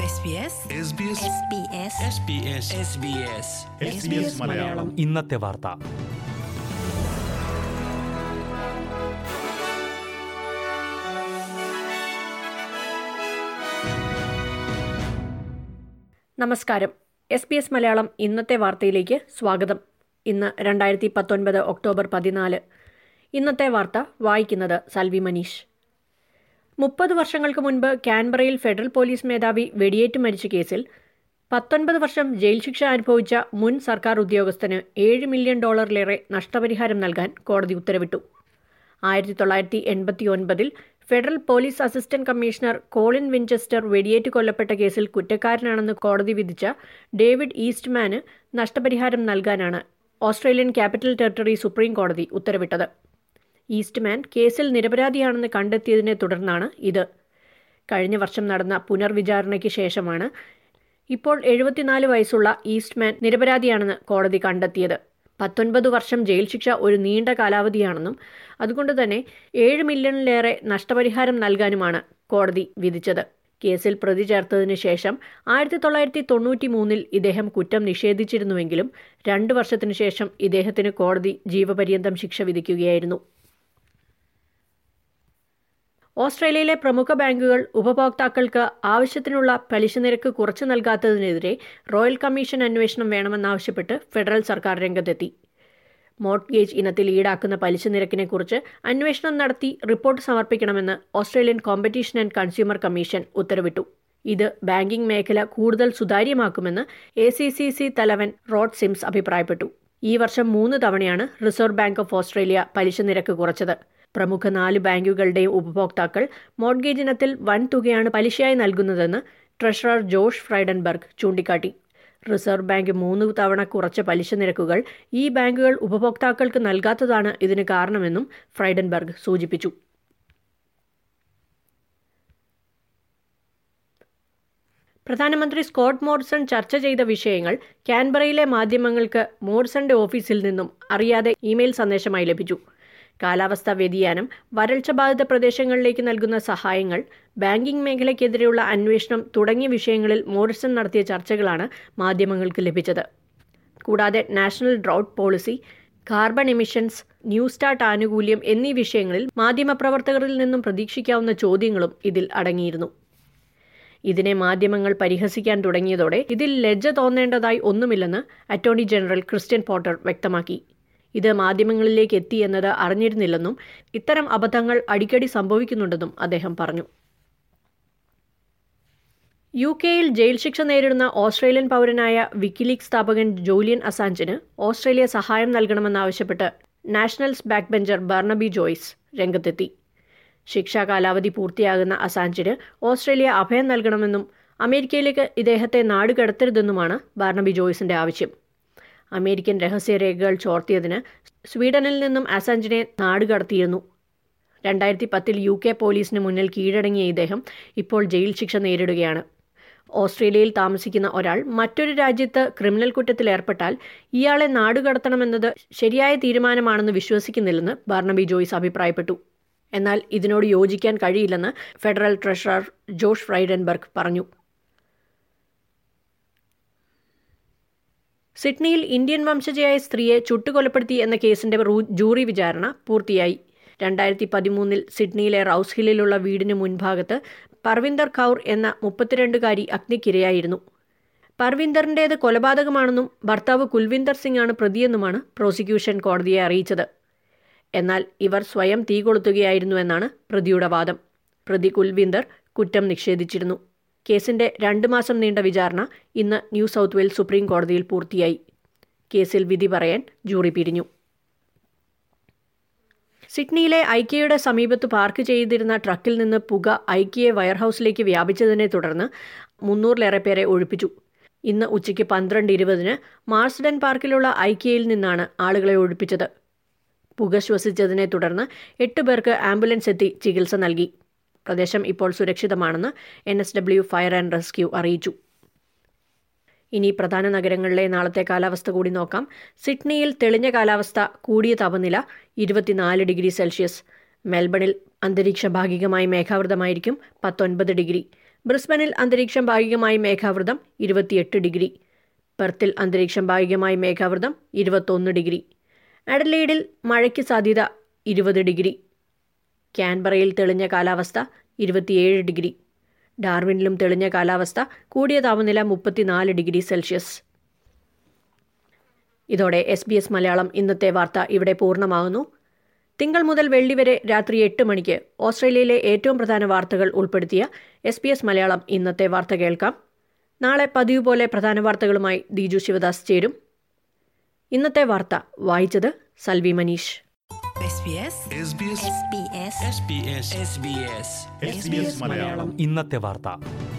SBS SBS SBS SBS SBS SBS Malayalam ഇന്നത്തെ വാർത്ത നമസ്കാരം എസ് ബി എസ് മലയാളം ഇന്നത്തെ വാർത്തയിലേക്ക് സ്വാഗതം ഇന്ന് രണ്ടായിരത്തി പത്തൊൻപത് ഒക്ടോബർ പതിനാല് ഇന്നത്തെ വാർത്ത വായിക്കുന്നത് സൽവി മനീഷ് മുപ്പത് വർഷങ്ങൾക്ക് മുൻപ് കാൻബറയിൽ ഫെഡറൽ പോലീസ് മേധാവി വെടിയേറ്റ് മരിച്ച കേസിൽ പത്തൊൻപത് വർഷം ജയിൽ ശിക്ഷ അനുഭവിച്ച മുൻ സർക്കാർ ഉദ്യോഗസ്ഥന് ഏഴ് മില്യൺ ഡോളറിലേറെ നഷ്ടപരിഹാരം നൽകാൻ കോടതി ഉത്തരവിട്ടു ആയിരത്തി തൊള്ളായിരത്തി എൺപത്തി ഒൻപതിൽ federal police assistant commissioner Colin Winchester വെടിയേറ്റ് കൊല്ലപ്പെട്ട കേസിൽ കുറ്റക്കാരനാണെന്ന് കോടതി വിധിച്ച ഡേവിഡ് ഈസ്റ്റ്മാന് നഷ്ടപരിഹാരം നൽകാനാണ് ഓസ്ട്രേലിയൻ ക്യാപിറ്റൽ ടെറിട്ടറി സുപ്രീം കോടതി ഉത്തരവിട്ടത് ഈസ്റ്റ്മാൻ കേസിൽ നിരപരാധിയാണെന്ന് കണ്ടെത്തിയതിനെ തുടർന്നാണ് ഇത് കഴിഞ്ഞ വർഷം നടന്ന പുനർവിചാരണയ്ക്ക് ശേഷമാണ് ഇപ്പോൾ എഴുപത്തിനാല് വയസ്സുള്ള ഈസ്റ്റ്മാൻ നിരപരാധിയാണെന്ന് കോടതി കണ്ടെത്തിയത് പത്തൊൻപത് വർഷം ജയിൽ ശിക്ഷ ഒരു നീണ്ട കാലാവധിയാണെന്നും അതുകൊണ്ട് തന്നെ ഏഴ് മില്യണിലേറെ നഷ്ടപരിഹാരം നൽകാനുമാണ് കോടതി വിധിച്ചത് കേസിൽ പ്രതി ചേർത്തതിനു ശേഷം ആയിരത്തി തൊള്ളായിരത്തി തൊണ്ണൂറ്റി മൂന്നിൽ ഇദ്ദേഹം കുറ്റം നിഷേധിച്ചിരുന്നുവെങ്കിലും രണ്ട് വർഷത്തിനു ശേഷം ഇദ്ദേഹത്തിന് കോടതി ജീവപര്യന്തം ശിക്ഷ വിധിക്കുകയായിരുന്നു ഓസ്ട്രേലിയയിലെ പ്രമുഖ ബാങ്കുകൾ ഉപഭോക്താക്കൾക്ക് ആവശ്യത്തിനുള്ള പലിശ നിരക്ക് കുറച്ചു നൽകാത്തതിനെതിരെ റോയൽ കമ്മീഷൻ അന്വേഷണം വേണമെന്നാവശ്യപ്പെട്ട് ഫെഡറൽ സർക്കാർ രംഗത്തെത്തി മോർട്ട്ഗേജ് ഇനത്തിൽ ഈടാക്കുന്ന പലിശ നിരക്കിനെക്കുറിച്ച് അന്വേഷണം നടത്തി റിപ്പോർട്ട് സമർപ്പിക്കണമെന്ന് Australian competition and consumer commission ഉത്തരവിട്ടു ഇത് ബാങ്കിംഗ് മേഖല കൂടുതൽ സുതാര്യമാക്കുമെന്ന് എ സി സി സി തലവൻ റോഡ് സിംസ് അഭിപ്രായപ്പെട്ടു ഈ വർഷം മൂന്ന് തവണയാണ് റിസർവ് ബാങ്ക് ഓഫ് ഓസ്ട്രേലിയ പലിശ നിരക്ക് കുറച്ചത് പ്രമുഖ നാല് ബാങ്കുകളുടെയും ഉപഭോക്താക്കൾ മോർട്ട്ഗേജ് ഇനത്തിൽ വൻ തുകയാണ് പലിശയായി നൽകുന്നതെന്ന് ട്രഷറർ ജോഷ് ഫ്രൈഡൻബർഗ് ചൂണ്ടിക്കാട്ടി റിസർവ് ബാങ്ക് മൂന്ന് തവണ കുറച്ച പലിശ നിരക്കുകൾ ഈ ബാങ്കുകൾ ഉപഭോക്താക്കൾക്ക് നൽകാത്തതാണ് ഇതിന് കാരണമെന്നും ഫ്രൈഡൻബർഗ് സൂചിപ്പിച്ചു പ്രധാനമന്ത്രി സ്കോട്ട് മോറിസൺ ചർച്ച ചെയ്ത വിഷയങ്ങൾ കാൻബറയിലെ മാധ്യമങ്ങൾക്ക് മോറിസന്റെ ഓഫീസിൽ നിന്നും അറിയാതെ ഇമെയിൽ സന്ദേശമായി ലഭിച്ചു കാലാവസ്ഥാ വ്യതിയാനം വരൾച്ച ബാധിത പ്രദേശങ്ങളിലേക്ക് നൽകുന്ന സഹായങ്ങൾ ബാങ്കിംഗ് മേഖലയ്ക്കെതിരെയുള്ള അന്വേഷണം തുടങ്ങിയ വിഷയങ്ങളിൽ മോറിസൺ നടത്തിയ ചർച്ചകളാണ് മാധ്യമങ്ങൾക്ക് ലഭിച്ചത് കൂടാതെ national drought policy carbon emissions new start ആനുകൂല്യം എന്നീ വിഷയങ്ങളിൽ മാധ്യമപ്രവർത്തകരിൽ നിന്നും പ്രതീക്ഷിക്കാവുന്ന ചോദ്യങ്ങളും ഇതിൽ അടങ്ങിയിരുന്നു ഇതിനെ മാധ്യമങ്ങൾ പരിഹസിക്കാൻ തുടങ്ങിയതോടെ ഇതിൽ ലജ്ജ തോന്നേണ്ടതായി ഒന്നുമില്ലെന്ന് അറ്റോർണി ജനറൽ ക്രിസ്ത്യൻ പോട്ടർ വ്യക്തമാക്കി ഇത് മാധ്യമങ്ങളിലേക്ക് എത്തി എന്നത് അറിഞ്ഞിരുന്നില്ലെന്നും ഇത്തരം അബദ്ധങ്ങൾ അടിക്കടി സംഭവിക്കുന്നുണ്ടെന്നും അദ്ദേഹം പറഞ്ഞു യു കെയിൽ ജയിൽ ശിക്ഷ നേരിടുന്ന ഓസ്ട്രേലിയൻ പൗരനായ വിക്കിലീഗ് സ്ഥാപകൻ ജോലിയൻ അസാഞ്ചിന് ഓസ്ട്രേലിയ സഹായം നൽകണമെന്നാവശ്യപ്പെട്ട് Nationals backbencher Barnaby Joyce രംഗത്തെത്തി ശിക്ഷാ കാലാവധി പൂർത്തിയാകുന്ന അസാഞ്ചിന് ഓസ്ട്രേലിയ അഭയം നൽകണമെന്നും അമേരിക്കയിലേക്ക് ഇദ്ദേഹത്തെ നാടുകടത്തരുതെന്നുമാണ് ബാർണബി ജോയ്സിന്റെ ആവശ്യം അമേരിക്കൻ രഹസ്യരേഖകൾ ചോർത്തിയതിന് സ്വീഡനിൽ നിന്നും അസാഞ്ചിനെ നാടുകടത്തിയിരുന്നു രണ്ടായിരത്തി പത്തിൽ യു കെ പോലീസിന് മുന്നിൽ കീഴടങ്ങിയ ഇദ്ദേഹം ഇപ്പോൾ ജയിൽ ശിക്ഷ നേരിടുകയാണ് ഓസ്ട്രേലിയയിൽ താമസിക്കുന്ന ഒരാൾ മറ്റൊരു രാജ്യത്ത് ക്രിമിനൽ കുറ്റത്തിൽ ഏർപ്പെട്ടാൽ ഇയാളെ നാടുകടത്തണമെന്നത് ശരിയായ തീരുമാനമാണെന്ന് വിശ്വസിക്കുന്നില്ലെന്ന് ബാർണബി ജോയ്സ് അഭിപ്രായപ്പെട്ടു എന്നാൽ ഇതിനോട് യോജിക്കാൻ കഴിയില്ലെന്ന് ഫെഡറൽ ട്രഷറർ ജോഷ് ഫ്രൈഡൻബർഗ് പറഞ്ഞു സിഡ്നിയിൽ ഇന്ത്യൻ വംശജയായ സ്ത്രീയെ ചുട്ടുകൊലപ്പെടുത്തി എന്ന കേസിന്റെ ജൂറി വിചാരണ പൂർത്തിയായി രണ്ടായിരത്തി പതിമൂന്നിൽ സിഡ്നിയിലെ റൌസ് ഹില്ലിലുള്ള വീടിന് മുൻഭാഗത്ത് പർവിന്ദർ കൗർ എന്ന മുപ്പത്തിരണ്ടുകാരി അഗ്നിക്കിരയായിരുന്നു പർവിന്ദറിൻ്റേത് കൊലപാതകമാണെന്നും ഭർത്താവ് കുൽവിന്ദർ സിംഗ് ആണ് പ്രതിയെന്നുമാണ് പ്രോസിക്യൂഷൻ കോടതിയെ അറിയിച്ചത് എന്നാൽ ഇവർ സ്വയം തീ കൊളുത്തുകയായിരുന്നുവെന്നാണ് പ്രതിയുടെ വാദം പ്രതി കുൽവിന്ദർ കുറ്റം നിഷേധിച്ചിരുന്നു കേസിന്റെ രണ്ട് മാസം നീണ്ട വിചാരണ ഇന്ന് ന്യൂ സൗത്ത് വെയിൽസ് സുപ്രീം കോടതിയിൽ പൂർത്തിയായി കേസിൽ വിധി പറയാൻ ജൂറി പിരിഞ്ഞു സിഡ്നിയിലെ ഐക്യയുടെ സമീപത്ത് പാർക്ക് ചെയ്തിരുന്ന ട്രക്കിൽ നിന്ന് പുക ഐക്യയെ വയർഹൌസിലേക്ക് വ്യാപിച്ചതിനെ തുടർന്ന് മുന്നൂറിലേറെ പേരെ ഒഴിപ്പിച്ചു ഇന്ന് ഉച്ചയ്ക്ക് പന്ത്രണ്ട് ഇരുപതിന് മാർസ്ഡൻ പാർക്കിലുള്ള ഐക്യയിൽ നിന്നാണ് ആളുകളെ ഒഴിപ്പിച്ചത് പുക ശ്വസിച്ചതിനെ തുടർന്ന് എട്ട് പേർക്ക് ആംബുലൻസ് എത്തി ചികിത്സ നൽകി പ്രദേശം ഇപ്പോൾ സുരക്ഷിതമാണെന്ന് N S W fire and rescue അറിയിച്ചു ഇനി പ്രധാന നഗരങ്ങളിലെ നാളത്തെ കാലാവസ്ഥ കൂടി നോക്കാം സിഡ്നിയിൽ തെളിഞ്ഞ കാലാവസ്ഥ കൂടിയ താപനില ഇരുപത്തിനാല് ഡിഗ്രി സെൽഷ്യസ് മെൽബണിൽ അന്തരീക്ഷം ഭാഗികമായി മേഘാവൃതമായിരിക്കും പത്തൊൻപത് ഡിഗ്രി ബ്രിസ്ബനിൽ അന്തരീക്ഷം ഭാഗികമായി മേഘാവൃതം ഇരുപത്തിയെട്ട് ഡിഗ്രി പെർത്തിൽ അന്തരീക്ഷം ഭാഗികമായി മേഘാവൃതം ഇരുപത്തൊന്ന് ഡിഗ്രി അഡലൈഡിൽ മഴയ്ക്ക് സാധ്യത ഇരുപത് ഡിഗ്രി ക്യാൻബറയിൽ തെളിഞ്ഞ കാലാവസ്ഥ ഇരുപത്തിയേഴ് ഡിഗ്രി ഡാർവിനിലും തെളിഞ്ഞ കാലാവസ്ഥ കൂടിയ താപനില മുപ്പത്തിനാല് ഡിഗ്രി സെൽഷ്യസ് ഇതോടെ എസ് ബി എസ് മലയാളം ഇന്നത്തെ വാർത്ത ഇവിടെ പൂർണ്ണമാകുന്നു തിങ്കൾ മുതൽ വെള്ളി വരെ രാത്രി എട്ട് മണിക്ക് ഓസ്ട്രേലിയയിലെ ഏറ്റവും പ്രധാന വാർത്തകൾ ഉൾപ്പെടുത്തിയ എസ് ബി എസ് മലയാളം ഇന്നത്തെ വാർത്ത കേൾക്കാം നാളെ പതിവ് പോലെ പ്രധാന വാർത്തകളുമായി ദീജു ശിവദാസ് ചേരും ഇന്നത്തെ വാർത്ത വായിച്ചത് Salvi Manish SBS SBS SBS SBS SBS SBS Malayalam ഇന്നത്തെ വാർത്ത